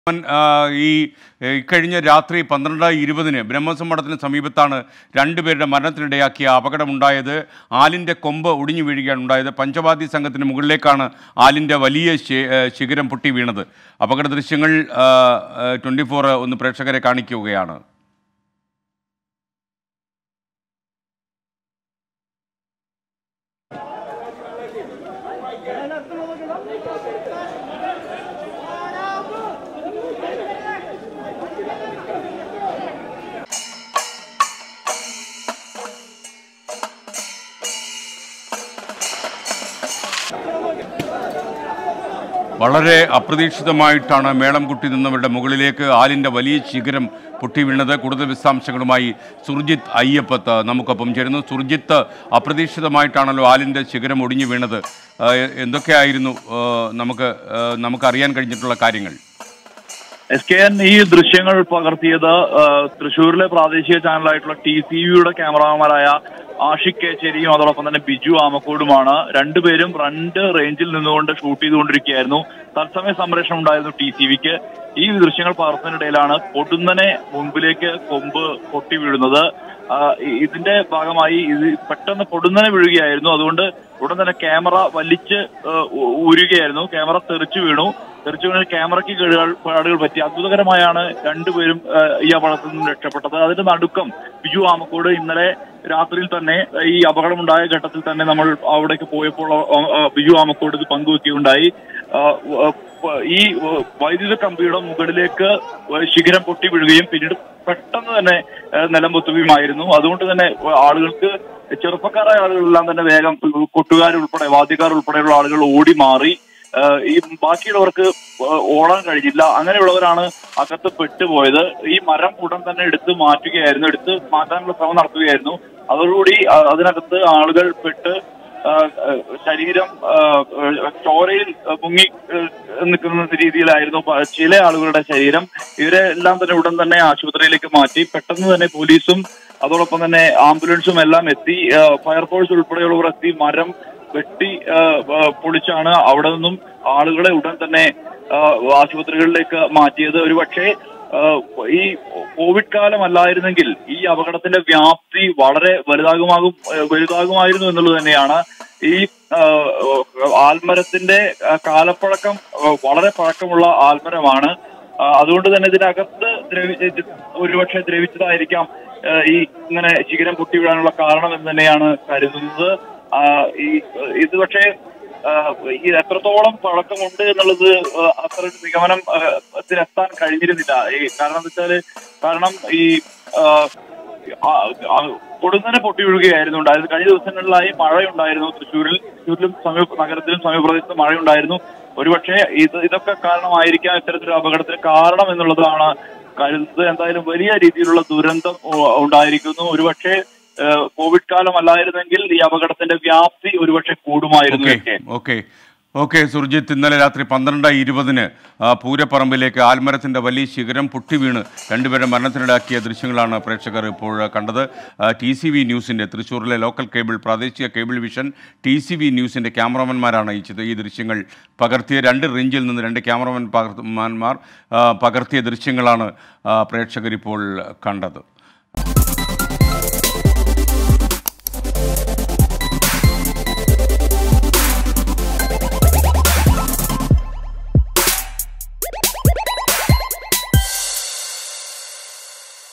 അവൻ, ആ, ഈ ഏ, ഇക്കഴിഞ്ഞ രാത്രി പന്ത്രണ്ട് ഇരുപതിന് ബ്രഹ്മസമ്മടത്തിന് സമീപത്താണ് രണ്ടുപേരുടെ മരണത്തിനിടയാക്കിയ അപകടമുണ്ടായത് ആലിൻ്റെ കൊമ്പ് ഒടിഞ്ഞു വീഴുകയാണ് ഉണ്ടായത് പഞ്ചവാദി സംഘത്തിന് മുകളിലേക്കാണ് ആലിൻ്റെ വലിയ ശി- ഏ, ശിഖരം പൊട്ടി വീണത് അപകട ദൃശ്യങ്ങൾ ട്വൻറ്റി ഫോർ ഒന്ന് പ്രേക്ഷകരെ കാണിക്കുകയാണ് വളരെ അപ്രതീക്ഷിതമായിട്ടാണ് മേളം കുട്ടി നിന്നവരുടെ മുകളിലേക്ക് ആലിൻ്റെ വലിയ ശിഖരം പൊട്ടി വീണത് കൂടുതൽ വിശദാംശങ്ങളുമായി സുർജിത്ത് അയ്യപ്പത്ത് നമുക്കൊപ്പം ചേരുന്നു സുർജിത്ത് അപ്രതീക്ഷിതമായിട്ടാണല്ലോ ആലിൻ്റെ ശിഖരം ഒടിഞ്ഞു വീണത് ആ, എ- എന്തൊക്കെയായിരുന്നു ആ, നമുക്ക് ആ, നമുക്കറിയാൻ കഴിഞ്ഞിട്ടുള്ള കാര്യങ്ങൾ എസ് കെ എൻ ഈ ദൃശ്യങ്ങൾ പകർത്തിയത് ആ, തൃശ്ശൂരിലെ പ്രാദേശിക ചാനലായിട്ടുള്ള ടി സി വിയുടെ ക്യാമറാമാരായ ആഷിഖ് കേച്ചേരിയും അതോടൊപ്പം തന്നെ ബിജു ആമക്കോടുമാണ് രണ്ടുപേരും രണ്ട് റേഞ്ചിൽ നിന്നുകൊണ്ട് ഷൂട്ട് ചെയ്തുകൊണ്ടിരിക്കുകയായിരുന്നു തത്സമയ സംരക്ഷണം ഉണ്ടായിരുന്നു ടി സി വിക്ക് ഈ ദൃശ്യങ്ങൾ പകർത്തുന്നതിനിടയിലാണ് പൊടുന്നനെ മുൻപിലേക്ക് കൊമ്പ് പൊട്ടി വീഴുന്നത് ആ, ഇ- ഇതിന്റെ ഭാഗമായി ഇത് പെട്ടെന്ന് പൊടുന്നനെ വീഴുകയായിരുന്നു അതുകൊണ്ട് ഉടൻ തന്നെ ക്യാമറ വലിച്ച് ആ, ഊ- ഊരുകയായിരുന്നു ക്യാമറ തെറിച്ചു വീണു തെറിച്ചു വീണ് ക്യാമറയ്ക്ക് കേടുകൾ പാടുകൾ പറ്റി അത്ഭുതകരമായാണ് രണ്ടുപേരും ആ, ഈ അപകടത്തിൽ നിന്ന് രക്ഷപ്പെട്ടത് അതിന്റെ നടുക്കം ബിജു ആമക്കോട് ഇന്നലെ രാത്രിയിൽ തന്നെ ഈ അപകടമുണ്ടായ ഘട്ടത്തിൽ തന്നെ നമ്മൾ അവിടേക്ക് പോയപ്പോൾ ആ, ആ, ബിജു ആമക്കോട് ഇത് പങ്കുവെക്കുകയുണ്ടായി ആ, വ- വ- ഈ വ- വൈദ്യുത കമ്പിയുടെ മുകളിലേക്ക് ശിഖരം പൊട്ടി വീഴുകയും പിന്നീട് പെട്ടെന്ന് തന്നെ ആ, നിലം പൊത്തുകയുമായിരുന്നു അതുകൊണ്ട് തന്നെ ആളുകൾക്ക് ചെറുപ്പക്കാരായ ആളുകളെല്ലാം തന്നെ വേഗം കൊട്ടുകാരുൾപ്പെടെ വാദ്യക്കാർ ഉൾപ്പെടെയുള്ള ആളുകൾ ഓടി മാറി ആ, ഈ ബാക്കിയുള്ളവർക്ക് ഓടാൻ കഴിഞ്ഞില്ല അങ്ങനെയുള്ളവരാണ് അകത്ത് പെട്ടുപോയത് ഈ മരം ഉടൻ തന്നെ എടുത്ത് മാറ്റുകയായിരുന്നു എടുത്ത് മാറ്റാനുള്ള ശ്രമം നടത്തുകയായിരുന്നു അതോടുകൂടി ആ, അതിനകത്ത് ആളുകൾ പെട്ട് ആ, ആ, ശരീരം ആ, ആ, ചോരയിൽ മുങ്ങി ആ, നിൽക്കുന്ന രീതിയിലായിരുന്നു പ- ചില ആളുകളുടെ ശരീരം ഇവരെ എല്ലാം തന്നെ ഉടൻ തന്നെ ആശുപത്രിയിലേക്ക് മാറ്റി പെട്ടെന്ന് തന്നെ പോലീസും അതോടൊപ്പം തന്നെ ആംബുലൻസും എല്ലാം എത്തി ആ, ഫയർഫോഴ്സ് ഉൾപ്പെടെയുള്ളവർ എത്തി മരം വെട്ടി ആ, ആ, പൊളിച്ചാണ് അവിടെ നിന്നും ആളുകളെ ഉടൻ തന്നെ ആ, ആശുപത്രികളിലേക്ക് മാറ്റിയത് ഒരുപക്ഷെ ആ, ഈ കോവിഡ് കാലമല്ലായിരുന്നെങ്കിൽ ഈ അപകടത്തിന്റെ വ്യാപ്തി വളരെ വലുതാകുമാകും വലുതാകുമായിരുന്നു എന്നുള്ളത് തന്നെയാണ് ഈ ആ, ആൽമരത്തിന്റെ ആ, കാലപ്പഴക്കം ആ, വളരെ പഴക്കമുള്ള ആൽമരമാണ് ആ, അതുകൊണ്ട് തന്നെ ഇതിനകത്ത് ദ്രവി ഇത് ഒരുപക്ഷെ ദ്രവിച്ചതായിരിക്കാം ആ, ഈ ഇങ്ങനെ ശിഖരം പൊട്ടി വീഴാനുള്ള കാരണം എന്ന് തന്നെയാണ് കരുതുന്നത് ആ, ഈ ഇത് പക്ഷേ ആ, ഈ എത്രത്തോളം പഴക്കമുണ്ട് എന്നുള്ളത് ആ, അത്ര ഒരു നിഗമനം ആ, ത്തിലെത്താൻ കഴിഞ്ഞിരുന്നില്ല ഈ കാരണം എന്താ വെച്ചാല് കാരണം ഈ ആ, ആ, ആ, കൊടുന്നനെ പൊട്ടി വീഴുകയായിരുന്നു ഉണ്ടായത് കഴിഞ്ഞ ദിവസങ്ങളിലായി മഴയുണ്ടായിരുന്നു തൃശ്ശൂരിൽ തൃശ്ശൂരിലും സമീപ നഗരത്തിലും സമീപപ്രദേശത്തും മഴയുണ്ടായിരുന്നു ഒരുപക്ഷെ ഇത് ഇതൊക്കെ കാരണമായിരിക്കാം ഇത്തരത്തിലൊരു അപകടത്തിന് കാരണം എന്നുള്ളതാണ് കരുതുന്നത് എന്തായാലും വലിയ രീതിയിലുള്ള ദുരന്തം ഉ- ഉണ്ടായിരിക്കുന്നു ഒരുപക്ഷെ ഏഹ്, കോവിഡ് കാലം അല്ലായിരുന്നെങ്കിൽ ഈ അപകടത്തിന്റെ വ്യാപ്തി ഒരുപക്ഷെ കൂടുമായിരുന്നു ഓക്കെ ഒക്കെ ഓക്കെ ഓക്കെ സുർജിത്ത് ഇന്നലെ രാത്രി പന്ത്രണ്ട് ഇരുപതിന് ആ, പൂരപ്പറമ്പിലേക്ക് ആൽമരത്തിൻ്റെ വലിയ ശിഖരം പൊട്ടി വീണ് രണ്ടുപേരുടെ മരണത്തിനിടാക്കിയ ദൃശ്യങ്ങളാണ് പ്രേക്ഷകർ ഇപ്പോൾ കണ്ടത് ടി സി വി ന്യൂസിൻ്റെ തൃശ്ശൂരിലെ ലോക്കൽ കേബിൾ പ്രാദേശിക cable vision T C V ന്യൂസിൻ്റെ ക്യാമറമാൻമാരാണ് ഈ ചിത്ര ഈ ദൃശ്യങ്ങൾ പകർത്തിയ രണ്ട് റേഞ്ചിൽ നിന്ന് രണ്ട് ക്യാമറമാൻ പകർമാന്മാർ പകർത്തിയ ദൃശ്യങ്ങളാണ് ആ, പ്രേക്ഷകരിപ്പോൾ കണ്ടത്